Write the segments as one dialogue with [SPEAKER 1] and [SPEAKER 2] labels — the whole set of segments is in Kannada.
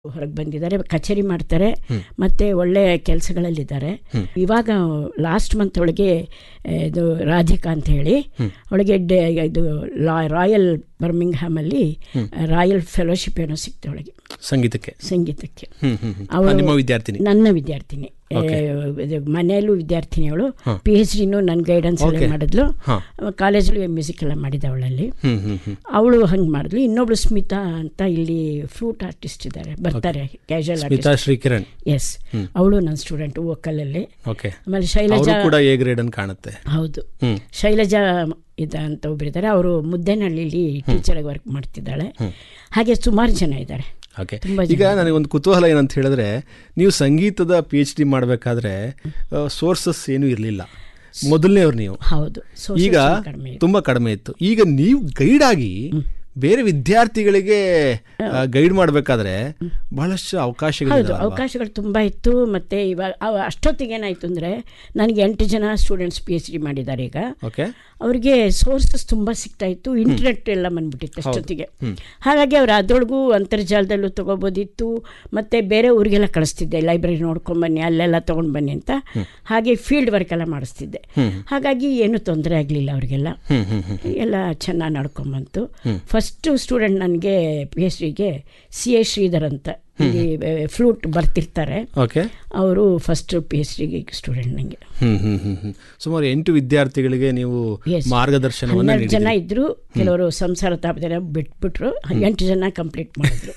[SPEAKER 1] ಹೊರಗೆ ಬಂದಿದ್ದಾರೆ ಕಚೇರಿ ಮಾಡ್ತಾರೆ ಮತ್ತೆ ಒಳ್ಳೆ ಕೆಲಸಗಳಲ್ಲಿದ್ದಾರೆ ಇವಾಗ ಲಾಸ್ಟ್ ಮಂತ್ ಒಳಗೆ ಆ, ಇದು ರಾಧಿಕಾ ಅಂತ ಹೇಳಿ ಅವಳಿಗೆ ಡೆ- ಇದು ಲಾ- ರಾಯಲ್ ಬರ್ಮಿಂಗ್ಹ್ಯಾಮಲ್ಲಿ ರಾಯಲ್ ಫೆಲೋಶಿಪ್ ಏನೋ ಸಿಕ್ತು ಅವಳಿಗೆ
[SPEAKER 2] ಸಂಗೀತಕ್ಕೆ
[SPEAKER 1] ಸಂಗೀತಕ್ಕೆ
[SPEAKER 2] ಹ್ಮ್ ಹ್ಮ್ ಹ್ಮ್.
[SPEAKER 1] ಅವಳು
[SPEAKER 2] ಆ, ನಿಮ್ಮ ವಿದ್ಯಾರ್ಥಿನಿ
[SPEAKER 1] ನನ್ನ ವಿದ್ಯಾರ್ಥಿನಿ ಆ, ಇದು ಮನೆಯಲ್ಲೂ ವಿದ್ಯಾರ್ಥಿನಿ ಅವಳು ಪಿ ಎಚ್ ಡಿನೂ ನನ್ನ ಗೈಡೆನ್ಸ್ ಎಲ್ಲ ಮಾಡಿದ್ಲು
[SPEAKER 2] ಹಾ.
[SPEAKER 1] ಕಾಲೇಜಲ್ಲಿ ಮ್ಯೂಸಿಕ್ ಎಲ್ಲ ಮಾಡಿದ ಅವಳಲ್ಲಿ
[SPEAKER 2] ಹ್ಮ್ ಹ್ಮ್ ಹ್ಮ್
[SPEAKER 1] ಅವಳು ಹಂಗೆ ಮಾಡಿದ್ಲು ಇನ್ನೊಬ್ಳು ಸ್ಮಿತಾ ಅಂತ ಇಲ್ಲಿ ಫ್ಲೂಟ್ ಆರ್ಟಿಸ್ಟ್ ಇದ್ದಾರೆ ಬರ್ತಾರೆ casual artist
[SPEAKER 2] Smitha Shrikiran
[SPEAKER 1] yes ಅವಳು ನನ್ನ ಸ್ಟೂಡೆಂಟ್ ವೋಕಲಲ್ಲಿ
[SPEAKER 2] ಓಕೆ
[SPEAKER 1] ಆಮೇಲೆ
[SPEAKER 2] ಅವರು
[SPEAKER 1] ಶೈಲಜಾ
[SPEAKER 2] ಕೂಡ ಎ ಗ್ರೇಡ್ ಅನ್ನು ಕಾಣುತ್ತೆ
[SPEAKER 1] ಹೌದು
[SPEAKER 2] ಹ್ಮ್
[SPEAKER 1] ಶೈಲಜಾ ಇದ ಅಂತ ಒಬ್ಬರಿದ್ದಾರೆ ಅವರು ಮುದ್ದೇನಹಳ್ಳಿಲಿ ಟೀಚರಾಗಿ ವರ್ಕ್ ಮಾಡ್ತಿದ್ದಾಳೆ ಹಾಗೆ ಸುಮಾರು ಜನ ಇದ್ದಾರೆ
[SPEAKER 2] ಓಕೆ
[SPEAKER 1] ತುಂಬಾ
[SPEAKER 2] ಈಗ ನನಗೆ ಒಂದು ಕುತೂಹಲ ಏನಂತ ಹೇಳಿದ್ರೆ ನೀವು ಸಂಗೀತದ ಪಿ ಎಚ್ ಡಿ ಮಾಡಬೇಕಾದ್ರೆ ಸೋರ್ಸಸ್ ಏನೂ ಇರಲಿಲ್ಲ ಮೊದಲನೇವ್ರು ನೀವು
[SPEAKER 1] ಹೌದು So,
[SPEAKER 2] ಈಗ
[SPEAKER 1] ಸ್ವಲ್ಪ ಕಡಿಮೆ ಇದೆ.
[SPEAKER 2] ತುಂಬಾ ಕಡಿಮೆ ಇತ್ತು ಈಗ ನೀವು ಗೈಡ್ ಆಗಿ ಬೇರೆ ವಿದ್ಯಾರ್ಥಿಗಳಿಗೆ ಗೈಡ್ ಮಾಡಬೇಕಾದ್ರೆ ಬಹಳಷ್ಟು
[SPEAKER 1] ಹೌದು
[SPEAKER 2] ಅವಕಾಶಗಳಿದೆ
[SPEAKER 1] ಅವಕಾಶಗಳು ತುಂಬ ಇತ್ತು ಮತ್ತು ಇವಾಗ ಅವ- ಅಷ್ಟೊತ್ತಿಗೆ ಏನಾಯಿತು ಅಂದರೆ ನನಗೆ ಎಂಟು ಜನ ಸ್ಟೂಡೆಂಟ್ಸ್ ಪಿ ಎಚ್ ಡಿ ಮಾಡಿದ್ದಾರೆ ಈಗ
[SPEAKER 2] ಓಕೆ
[SPEAKER 1] ಅವ್ರಿಗೆ ಸೋರ್ಸಸ್ ತುಂಬ ಸಿಗ್ತಾ ಇತ್ತು ಇಂಟರ್ನೆಟ್ ಎಲ್ಲ ಬಂದ್ಬಿಟ್ಟಿತ್ತು ಅಷ್ಟೊತ್ತಿಗೆ ಹಾಗಾಗಿ ಅವ್ರು ಅದರೊಳಗೂ ಅಂತರ್ಜಾಲದಲ್ಲೂ ತೊಗೋಬೋದಿತ್ತು ಮತ್ತು ಬೇರೆ ಊರಿಗೆಲ್ಲ ಕಳಿಸ್ತಿದ್ದೆ ಲೈಬ್ರರಿ ನೋಡ್ಕೊಂಬನ್ನಿ ಅಲ್ಲೆಲ್ಲ ತೊಗೊಂಡು ಬನ್ನಿ ಅಂತ ಹಾಗೆ ಫೀಲ್ಡ್ ವರ್ಕ್ ಎಲ್ಲ ಮಾಡಿಸ್ತಿದ್ದೆ ಹಾಗಾಗಿ ಏನು ತೊಂದರೆ ಆಗಲಿಲ್ಲ ಅವರಿಗೆಲ್ಲ
[SPEAKER 2] ಹ್ಮ್ ಹ್ಮ್ ಹ್ಮ್
[SPEAKER 1] ಎಲ್ಲ ಚೆನ್ನಾಗಿ ನಡ್ಕೊಂಬಂತು ಫಸ್ಟು ಸ್ಟೂಡೆಂಟ್ ನನಗೆ ಪಿ ಎಚ್ ಡಿಗೆ ಸಿ ಎ ಶ್ರೀಧರ್ ಅಂತ ಇಲ್ಲಿ ಫ್ಲೂಟ್ ಬರ್ತಿರ್ತಾರೆ
[SPEAKER 2] ಓಕೆ
[SPEAKER 1] ಅವರು ಫಸ್ಟ್ ಪಿ ಎಚ್ ಡಿಗೆ ಸ್ಟೂಡೆಂಟ್ ನನಗೆ
[SPEAKER 2] ಹ್ಮ್ ಹ್ಮ್ ಹ್ಮ್ ಹ್ಮ್ ಸುಮಾರು ಎಂಟು ವಿದ್ಯಾರ್ಥಿಗಳಿಗೆ ನೀವು
[SPEAKER 1] Yes.
[SPEAKER 2] ಮಾರ್ಗದರ್ಶನವನ್ನ
[SPEAKER 1] ಹನ್ನೆರಡು ಜನ
[SPEAKER 2] ನೀಡಿದ್ದೀರಿ
[SPEAKER 1] ಇದ್ರು ಕೆಲವರು ಸಂಸಾರ ತಾಪದನ ಬಿಟ್ಬಿಟ್ರು ಎಂಟು ಜನ ಕಂಪ್ಲೀಟ್ ಮಾಡಿದ್ರು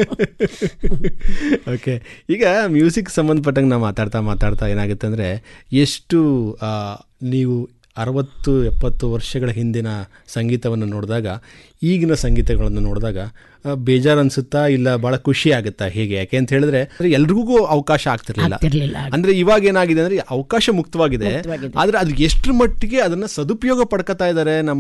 [SPEAKER 2] ಓಕೆ ಈಗ ಮ್ಯೂಸಿಕ್ ಸಂಬಂಧಪಟ್ಟಂಗೆ ನಾವು ಮಾತಾಡ್ತಾ ಮಾತಾಡ್ತಾ ಏನಾಗುತ್ತೆ ಅಂದರೆ ಎಷ್ಟು ಆ, ನೀವು ಅರವತ್ತು ಎಪ್ಪತ್ತು ವರ್ಷಗಳ ಹಿಂದಿನ ಸಂಗೀತವನ್ನು ನೋಡಿದಾಗ ಈಗಿನ ಸಂಗೀತಗಳನ್ನು ನೋಡಿದಾಗ ಆ, ಬೇಜಾರು ಅನ್ಸುತ್ತಾ ಇಲ್ಲ ಭಾಳ ಖುಷಿ ಆಗುತ್ತಾ ಹೇಗೆ ಯಾಕೆ ಅಂತ ಹೇಳಿದ್ರೆ ಅಂದ್ರೆ ಎಲ್ರಿಗೂ ಅವಕಾಶ ಆಗ್ತಿರ್ಲಿಲ್ಲ
[SPEAKER 1] ಆಗ್ತಿರ್ಲಿಲ್ಲ ಆಗ.
[SPEAKER 2] ಅಂದ್ರೆ ಇವಾಗ ಏನಾಗಿದೆ ಅಂದ್ರೆ ಅವಕಾಶ ಮುಕ್ತವಾಗಿದೆ
[SPEAKER 1] ಮುಕ್ತವಾಗಿದೆ.
[SPEAKER 2] ಆದ್ರೆ ಅದು ಎಷ್ಟರ ಮಟ್ಟಿಗೆ ಅದನ್ನ ಸದುಪಯೋಗ ಪಡ್ಕೊತಾ ಇದ್ದಾರೆ ನಮ್ಮ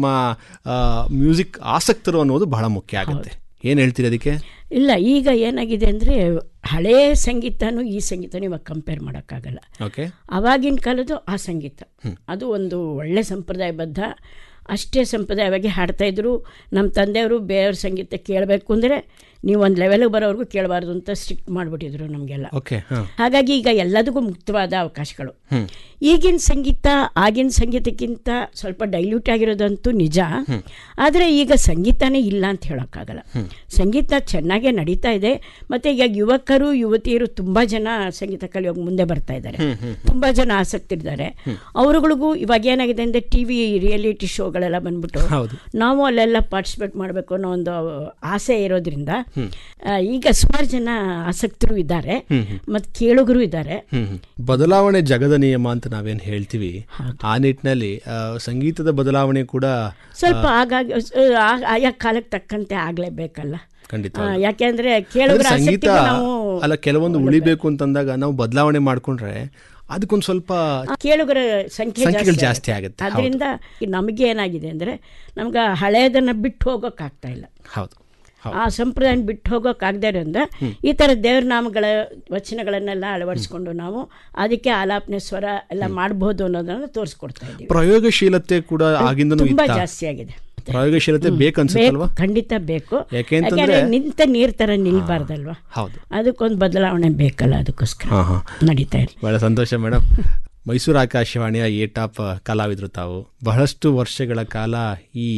[SPEAKER 2] ಮ್ಯೂಸಿಕ್ ಆಸಕ್ತರು ಅನ್ನೋದು ಬಹಳ ಮುಖ್ಯ ಆಗುತ್ತೆ ಏನ್ ಹೇಳ್ತೀರಿ ಅದಕ್ಕೆ
[SPEAKER 1] ಇಲ್ಲ ಈಗ ಏನಾಗಿದೆ ಅಂದರೆ ಹಳೇ ಸಂಗೀತನೂ ಈ ಸಂಗೀತನೂ ಇವಾಗ ಕಂಪೇರ್ ಮಾಡೋಕ್ಕಾಗಲ್ಲ
[SPEAKER 2] ಓಕೆ
[SPEAKER 1] ಆವಾಗಿನ ಕಾಲದ್ದು ಆ ಸಂಗೀತ ಅದು ಒಂದು ಒಳ್ಳೆ ಸಂಪ್ರದಾಯಬದ್ಧ ಅಷ್ಟೇ ಸಂಪ್ರದಾಯವಾಗಿ ಹಾಡ್ತಾಯಿದ್ರು ನಮ್ಮ ತಂದೆಯವರು ಬೇರೆಯವ್ರ ಸಂಗೀತ ಕೇಳಬೇಕು ಅಂದರೆ ನೀವು ಒಂದು ಲೆವೆಲ್ಗೆ ಬರೋವರೆಗೂ ಕೇಳಬಾರ್ದು ಅಂತ ಸ್ಟ್ರಿಕ್ಟ್ ಮಾಡಿಬಿಟ್ಟಿದ್ರು ನಮಗೆಲ್ಲ
[SPEAKER 2] ಓಕೆ ಹಾಂ
[SPEAKER 1] ಹಾಗಾಗಿ ಈಗ ಎಲ್ಲದಕ್ಕೂ ಮುಕ್ತವಾದ ಅವಕಾಶಗಳು ಈಗಿನ ಸಂಗೀತ ಆಗಿನ ಸಂಗೀತಕ್ಕಿಂತ ಸ್ವಲ್ಪ ಡೈಲ್ಯೂಟ್ ಆಗಿರೋದಂತೂ ನಿಜ ಆದರೆ ಈಗ ಸಂಗೀತನೇ ಇಲ್ಲ ಅಂತ ಹೇಳೋಕ್ಕಾಗಲ್ಲ ಸಂಗೀತ ಚೆನ್ನಾಗೇ ನಡೀತಾ ಇದೆ ಮತ್ತು ಈಗ ಯುವಕರು ಯುವತಿಯರು ತುಂಬ ಜನ ಸಂಗೀತ ಕಲಿಯೋಗಿ ಮುಂದೆ ಬರ್ತಾ ಇದ್ದಾರೆ ತುಂಬ ಜನ ಆಸಕ್ತಿ ಅವರುಗಳಿಗೂ ಇವಾಗ ಏನಾಗಿದೆ ಅಂದರೆ ಟಿ ವಿ ರಿಯಾಲಿಟಿ ಶೋಗಳೆಲ್ಲ ಬಂದ್ಬಿಟ್ಟು
[SPEAKER 2] ಹೌದು
[SPEAKER 1] ನಾವು ಅಲ್ಲೆಲ್ಲ ಪಾರ್ಟಿಸಿಪೇಟ್ ಮಾಡಬೇಕು ಅನ್ನೋ ಒಂದು ಆಸೆ ಇರೋದ್ರಿಂದ ಆ, ಈಗ ಸುಮಾರು ಜನ ಆಸಕ್ತರು ಇದ್ದಾರೆ ಮತ್ತು ಕೇಳುಗರು ಇದ್ದಾರೆ
[SPEAKER 2] ಹ್ಮ್ ಹ್ಮ್. ಬದಲಾವಣೆ ಜಗದ ನಿಯಮ ಅಂತ ನಾವೇನು ಹೇಳ್ತೀವಿ ಆ ನಿಟ್ಟಿನಲ್ಲಿ ಆ, ಸಂಗೀತದ ಬದಲಾವಣೆ ಕೂಡ
[SPEAKER 1] ಸ್ವಲ್ಪ ಆಗಾಗ ಆ- ಆಯಾ ಕಾಲಕ್ಕೆ ತಕ್ಕಂತೆ ಆಗಲೇಬೇಕಲ್ಲ
[SPEAKER 2] ಖಂಡಿತ
[SPEAKER 1] ಆ, ಯಾಕೆಂದ್ರೆ ಕೇಳುಗರ
[SPEAKER 2] ಅಂದ್ರೆ ಸಂಗೀತ
[SPEAKER 1] ಆಸಕ್ತಿಗೆ ನಾವು
[SPEAKER 2] ಅಲ್ಲ ಕೆಲವೊಂದು ಉಳಿಬೇಕು ಅಂತಂದಾಗ ನಾವು ಬದಲಾವಣೆ ಮಾಡ್ಕೊಂಡ್ರೆ ಅದಕ್ಕೊಂದು ಸ್ವಲ್ಪ
[SPEAKER 1] ಆ, ಕೇಳುಗರ ಸಂಖ್ಯೆ
[SPEAKER 2] ಸಂಖ್ಯೆಗಳು
[SPEAKER 1] ಜಾಸ್ತಿ
[SPEAKER 2] ಜಾಸ್ತಿ ಆಗುತ್ತೆ
[SPEAKER 1] ಅದರಿಂದ ನಮಗೆ ಏನಾಗಿದೆ ಅಂದರೆ ನಮ್ಗೆ ಹಳೆಯದನ್ನು ಬಿಟ್ಟು ಹೋಗೋಕ್ಕಾಗ್ತಾ ಇಲ್ಲ
[SPEAKER 2] ಹೌದು ಹೌದು
[SPEAKER 1] ಆ ಸಂಪ್ರದಾಯ ಬಿಟ್ಟು ಹೋಗೋಕ್ಕಾಗದೇ ಇರೋದ್ರಿಂದ ಈ ಥರ ದೇವ್ರ ನಾಮಗಳ ವಚನಗಳನ್ನೆಲ್ಲ ಅಳವಡಿಸ್ಕೊಂಡು ನಾವು ಅದಕ್ಕೆ ಆಲಾಪನೆ ಸ್ವರ ಎಲ್ಲ ಮಾಡ್ಬೋದು ಅನ್ನೋದನ್ನ ತೋರಿಸ್ಕೊಡ್ತಾ ಇದ್ದೀವಿ
[SPEAKER 2] ಪ್ರಯೋಗಶೀಲತೆ ಕೂಡ ಆಗಿಂದನೂ
[SPEAKER 1] ತುಂಬಾ
[SPEAKER 2] ಇತ್ತ
[SPEAKER 1] ಜಾಸ್ತಿ ಆಗಿದೆ
[SPEAKER 2] ಪ್ರಯೋಗಶೀಲತೆ ಬೇಕನ್ಸುತ್ತಲ್ವಾ
[SPEAKER 1] ಬೇಕು ಖಂಡಿತ ಬೇಕು
[SPEAKER 2] ಯಾಕೆಂತಂದ್ರೆ-
[SPEAKER 1] ಯಾಕೆಂದ್ರೆ ನಿಂತ ನೀರ್ ತರ ನಿಲ್ಬಾರ್ದಲ್ವಾ
[SPEAKER 2] ಹೌದು
[SPEAKER 1] ಅದಕ್ಕೊಂದು ಬದಲಾವಣೆ ಬೇಕಲ್ಲ ಅದಕ್ಕೋಸ್ಕರ
[SPEAKER 2] ಹಾ ಹಾ
[SPEAKER 1] ನಡೀತಾ ಇದೆ
[SPEAKER 2] ಬಹಳ ಸಂತೋಷ ಮೇಡಮ್ ಮೈಸೂರು ಆಕಾಶವಾಣಿಯ ಎ ಟಾಪ್ ಕಲಾವಿದರು ತಾವು ಬಹಳಷ್ಟು ವರ್ಷಗಳ ಕಾಲ ಈ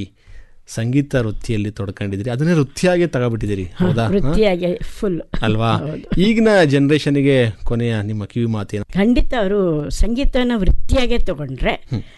[SPEAKER 2] ಸಂಗೀತ ವೃತ್ತಿಯಲ್ಲಿ ತೊಡ್ಕೊಂಡಿದ್ರಿ ಅದನ್ನೇ ವೃತ್ತಿಯಾಗಿ ತಗೊಬಿಟ್ಟಿದ್ದೀರಿ ಹೌದಾ ಹ?
[SPEAKER 1] ವೃತ್ತಿಯಾಗಿ ಫುಲ್
[SPEAKER 2] ಅಲ್ವಾ ಈಗಿನ ಜನರೇಷನ್ಗೆ ಕೊನೆಯ ನಿಮ್ಮ ಕಿವಿ ಮಾತೇನು
[SPEAKER 1] ಖಂಡಿತ ಅವರು ಸಂಗೀತನ ವೃತ್ತಿಯಾಗೇ ತಗೊಂಡ್ರೆ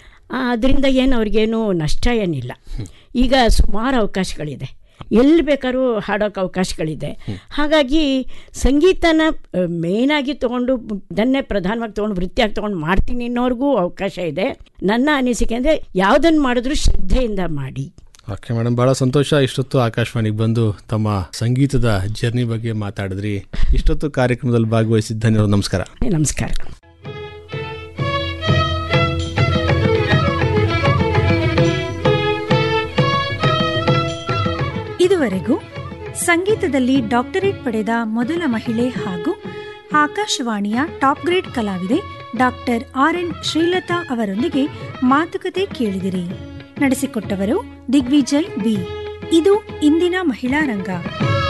[SPEAKER 1] ಅದರಿಂದ ಏನು ಅವ್ರಿಗೇನು ನಷ್ಟ ಏನಿಲ್ಲ ಈಗ ಸುಮಾರು ಅವಕಾಶಗಳಿದೆ ಎಲ್ಲಿ ಬೇಕಾದ್ರೂ ಹಾಡೋಕೆ ಅವಕಾಶಗಳಿದೆ ಹಾಗಾಗಿ ಸಂಗೀತನ ಮೇಯ್ನಾಗಿ ತೊಗೊಂಡು ಅದನ್ನೇ ಪ್ರಧಾನವಾಗಿ ತೊಗೊಂಡು ವೃತ್ತಿಯಾಗಿ ತೊಗೊಂಡು ಮಾಡ್ತೀನಿ ಅನ್ನೋರ್ಗೂ ಅವಕಾಶ ಇದೆ ನನ್ನ ಅನಿಸಿಕೆ ಅಂದರೆ ಯಾವುದನ್ನು ಮಾಡಿದ್ರೂ ಶ್ರದ್ಧೆಯಿಂದ ಮಾಡಿ
[SPEAKER 2] ಓಕೆ ಮೇಡಮ್ ಬಹಳ ಸಂತೋಷ ಇಷ್ಟೊತ್ತು ಆಕಾಶವಾಣಿಗೆ ಬಂದು ತಮ್ಮ ಸಂಗೀತದ ಜರ್ನಿ ಬಗ್ಗೆ ಮಾತಾಡಿದ್ರಿ ಇಷ್ಟೊತ್ತು ಕಾರ್ಯಕ್ರಮದಲ್ಲಿ ಭಾಗವಹಿಸಿದ್ದ ಧನ್ಯವಾದ ನಮಸ್ಕಾರ
[SPEAKER 1] ನಮಸ್ಕಾರ
[SPEAKER 3] ಇದುವರೆಗೂ ಸಂಗೀತದಲ್ಲಿ ಡಾಕ್ಟರೇಟ್ ಪಡೆದ ಮೊದಲ ಮಹಿಳೆ ಹಾಗೂ ಆಕಾಶವಾಣಿಯ ಟಾಪ್ ಗ್ರೇಡ್ ಕಲಾವಿದೆ ಡಾಕ್ಟರ್ ಆರ್ ಎನ್ ಶ್ರೀಲತಾ ಅವರೊಂದಿಗೆ ಮಾತುಕತೆ ಕೇಳಿದಿರಿ ನಡೆಸಿಕೊಟ್ಟವರು ದಿಗ್ವಿಜಯ್ ಬಿ ಇದು ಇಂದಿನ ಮಹಿಳಾ ರಂಗ